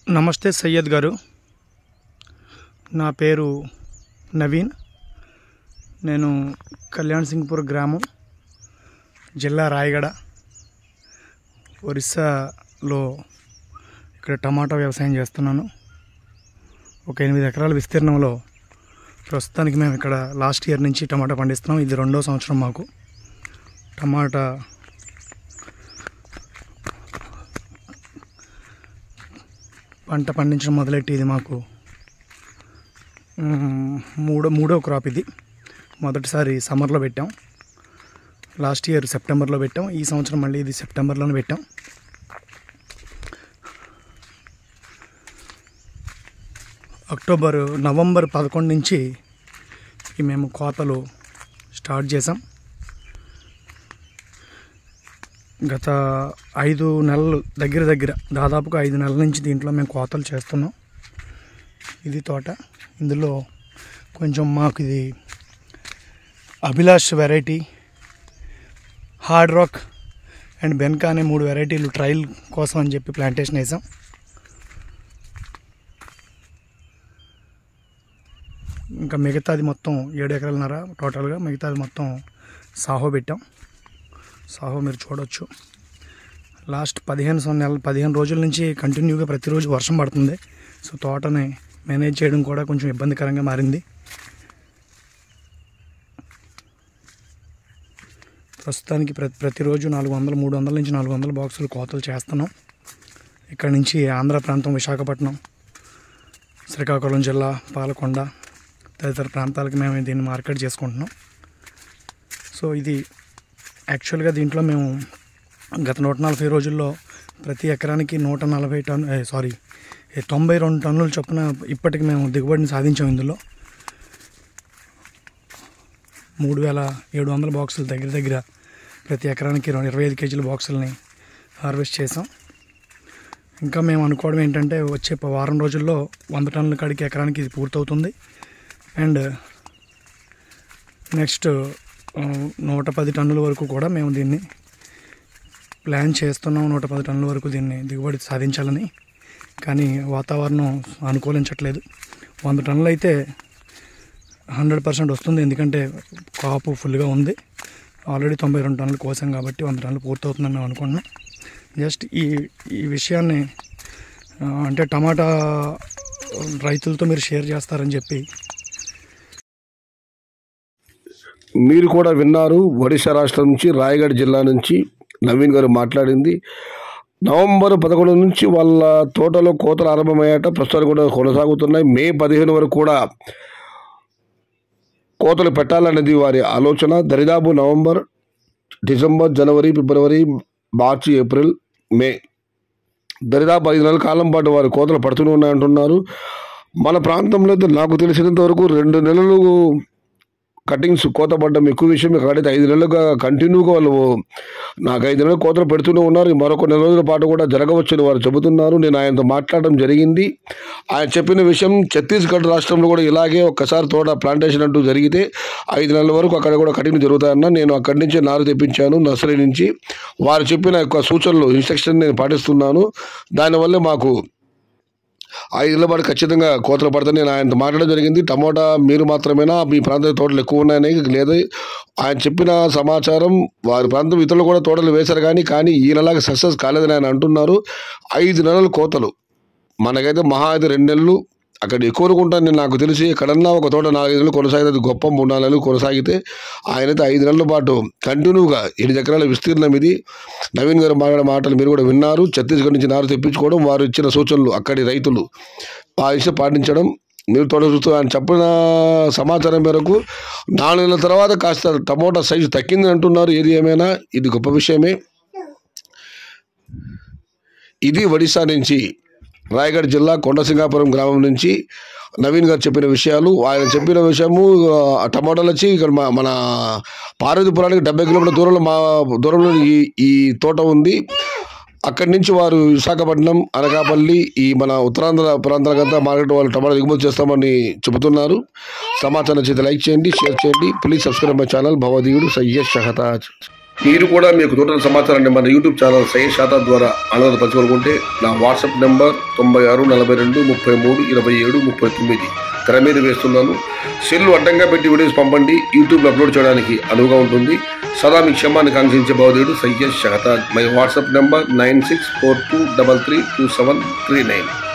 నమస్తే సయ్యద్ గారు నా పేరు నవీన్ నేను కళ్యాణ్ సింగ్పూర్ గ్రామం జిల్లా రాయగడ ఒరిస్సాలో ఇక్కడ టమాటా వ్యవసాయం చేస్తున్నాను ఒక ఎనిమిది ఎకరాల విస్తీర్ణంలో ప్రస్తుతానికి మేము ఇక్కడ లాస్ట్ ఇయర్ నుంచి టమాటా పండిస్తున్నాం ఇది రెండో సంవత్సరం మాకు టమాటా పంట పండించడం మొదలెట్టి ఇది మాకు మ్, మూడో మూడో క్రాప్ ఇది మొదటిసారి సమ్మర్లో పెట్టాం లాస్ట్ ఇయర్ సెప్టెంబర్లో పెట్టాం ఈ సంవత్సరం మళ్ళీ ఇది సెప్టెంబర్లోనే పెట్టాం అక్టోబర్ నవంబర్ పదకొండు నుంచి ఈ మేము కోతలు స్టార్ట్ చేసాం గత ఐదు నెలలు దగ్గర దగ్గర దాదాపుగా ఐదు నెలల నుంచి దీంట్లో మేము కోతలు చేస్తున్నాం ఇది తోట ఇందులో కొంచెం మాకు ఇది Abhilash variety hard rock and బెన్కా అనే మూడు వెరైటీలు ట్రయల్ కోసం అని చెప్పి ప్లాంటేషన్ వేసాం ఇంకా మిగతాది మొత్తం ఏడు ఎకరాలన్నర టోటల్గా మిగతాది మొత్తం సాహో పెట్టాం సాహో మీరు చూడొచ్చు లాస్ట్ పదిహేను సం- నెలలు పదిహేను రోజుల నుంచి కంటిన్యూగా ప్రతిరోజు వర్షం పడుతుంది సో తోటని మేనేజ్ చేయడం కూడా కొంచెం ఇబ్బందికరంగా మారింది ప్రస్తుతానికి ప్రతి ప్రతిరోజు నాలుగు వందలు మూడు వందల నుంచి నాలుగు వందల బాక్సులు కోతలు చేస్తున్నాం ఇక్కడ నుంచి ఆంధ్ర ప్రాంతం విశాఖపట్నం శ్రీకాకుళం జిల్లా పాలకొండ తదితర ప్రాంతాలకు మేము దీన్ని మార్కెట్ చేసుకుంటున్నాం సో ఇది యాక్చువల్గా దీంట్లో మేము గత నూట నలభై రోజుల్లో ప్రతి ఎకరానికి నూట నలభై టన్ సారీ తొంభై రెండు టన్నుల చొప్పున ఇప్పటికి మేము దిగుబడిని సాధించాం ఇందులో మూడు వేల ఏడు వందల బాక్సులు దగ్గర దగ్గర ప్రతి ఎకరానికి రెండు ఇరవై ఐదు కేజీల బాక్సులని హార్వెస్ట్ చేసాం ఇంకా మేము అనుకోవడం ఏంటంటే వచ్చే ప- వారం రోజుల్లో వంద టన్నుల కాడికి ఎకరానికి ఇది పూర్తవుతుంది అండ్ నెక్స్ట్ ఆ, నూట పది టన్నుల వరకు కూడా మేము దీన్ని ప్లాన్ చేస్తున్నాం నూట పది టన్నుల వరకు దీన్ని దిగుబడి సాధించాలని కానీ వాతావరణం అనుకూలించట్లేదు వంద టన్నులు అయితే హండ్రెడ్ పర్సెంట్ వస్తుంది ఎందుకంటే కాపు ఫుల్గా ఉంది ఆల్రెడీ తొంభై రెండు టన్నులు కోసాం కాబట్టి వంద టన్నులు పూర్తవుతుందని మేము అనుకుంటున్నాం జస్ట్ ఈ ఈ విషయాన్ని ఆ, అంటే టమాటా రైతులతో మీరు షేర్ చేస్తారని చెప్పి మీరు కూడా విన్నారు ఒడిశా రాష్ట్రం నుంచి రాయగఢ్ జిల్లా నుంచి నవీన్ గారు మాట్లాడింది నవంబర్ పదకొండు నుంచి వాళ్ళ తోటలో కోతలు ఆరంభమయ్యాట ప్రస్తుతానికి కూడా కొనసాగుతున్నాయి మే పదిహేను వరకు కూడా కోతలు పెట్టాలనేది వారి ఆలోచన దరిదాపు నవంబర్ డిసెంబర్ జనవరి ఫిబ్రవరి మార్చి ఏప్రిల్ మే దరిదాపు ఐదు నెలల కాలం పాటు వారి కోతలు పడుతూనే ఉన్నాయంటున్నారు మన ప్రాంతంలో అయితే నాకు తెలిసినంత వరకు రెండు నెలలు కటింగ్స్ కోత పడ్డం ఎక్కువ విషయం కాడైతే ఐదు నెలలుగా కంటిన్యూగా వాళ్ళు నాకు ఐదు నెలలు కోతలు పెడుతూనే ఉన్నారు మరొక నెల రోజుల పాటు కూడా జరగవచ్చని వారు చెబుతున్నారు నేను ఆయనతో మాట్లాడడం జరిగింది ఆయన చెప్పిన విషయం ఛత్తీస్గఢ్ రాష్ట్రంలో కూడా ఇలాగే ఒక్కసారి తోట ప్లాంటేషన్ అంటూ జరిగితే ఐదు నెలల వరకు అక్కడ కూడా కటింగ్ జరుగుతాయన్న నేను అక్కడి నుంచి నారు తెప్పించాను నర్సరీ నుంచి వారు చెప్పిన యొక్క సూచనలు ఇన్స్ట్రక్షన్ నేను పాటిస్తున్నాను దానివల్ల మాకు ఐదు నెలల పాటు ఖచ్చితంగా కోతలు పడతాయి నేను ఆయనతో మాట్లాడడం జరిగింది టమోటా మీరు మాత్రమేనా మీ ప్రాంతంలో తోటలు ఎక్కువ ఉన్నాయని లేదు ఆయన చెప్పిన సమాచారం వారి ప్రాంతం ఇతరులు కూడా తోటలు వేశారు కానీ కానీ ఈయనలాగా సక్సెస్ కాలేదని ఆయన అంటున్నారు ఐదు నెలలు కోతలు మనకైతే మహా అయితే రెండు నెలలు అక్కడ ఎక్కువ అనుకుంటాను నేను నాకు తెలిసి ఎక్కడన్నా ఒక తోట నాలుగైదు నెలలు కొనసాగితే అది గొప్ప మూడు నాలుగు నెలలు కొనసాగితే ఆయనైతే ఐదు నెలల పాటు కంటిన్యూగా ఎనిమిది ఎకరాల విస్తీర్ణం ఇది నవీన్ గారు మాట్లాడే మాటలు మీరు కూడా విన్నారు ఛత్తీస్గఢ్ నుంచి నారు తెప్పించుకోవడం వారు ఇచ్చిన సూచనలు అక్కడి రైతులు ఆ విషయం పాటించడం మీరు తోట చూస్తూ ఆయన చెప్పిన సమాచారం మేరకు నాలుగు నెలల తర్వాత కాస్త టమోటా సైజు తగ్గింది అంటున్నారు ఏది ఏమైనా ఇది గొప్ప విషయమే ఇది ఒడిశా నుంచి రాయగఢ్ జిల్లా కొండసింగాపురం గ్రామం నుంచి నవీన్ గారు చెప్పిన విషయాలు ఆయన చెప్పిన విషయము ఆ, టమాటాలు వచ్చి ఇక్కడ మా- మన పార్వతీపురానికి డెబ్బై కిలోమీటర్ల దూరంలో మా దూరంలో ఈ ఈ తోట ఉంది అక్కడి నుంచి వారు విశాఖపట్నం అనకాపల్లి ఈ మన ఉత్తరాంధ్ర ప్రాంతాలకంతా మార్కెట్ వాళ్ళు టమాటా దిగుమతి చేస్తామని చెబుతున్నారు సమాచారం చేత లైక్ చేయండి షేర్ చేయండి ప్లీజ్ సబ్స్క్రైబ్ మై ఛానల్ భవదీయుడు సయ్యద్ షహతాజ్ మీరు కూడా మీకు తోటల సమాచారాన్ని మన యూట్యూబ్ ఛానల్ సై శాతా ద్వారా ఆనందపరచుకోనుకుంటే నా వాట్సాప్ నెంబర్ తొంభై ఆరు నలభై రెండు ముప్పై మూడు ఇరవై ఏడు ముప్పై తొమ్మిది తెర మీద వేస్తున్నాను సెల్లు అడ్డంగా పెట్టి వీడియోస్ పంపండి యూట్యూబ్లో అప్లోడ్ చేయడానికి అనువుగా ఉంటుంది సదా మీ క్షమాన్ని కాంక్షించే బాధుడు Syed Shahtaj my WhatsApp number nine six four two double three two seven three nine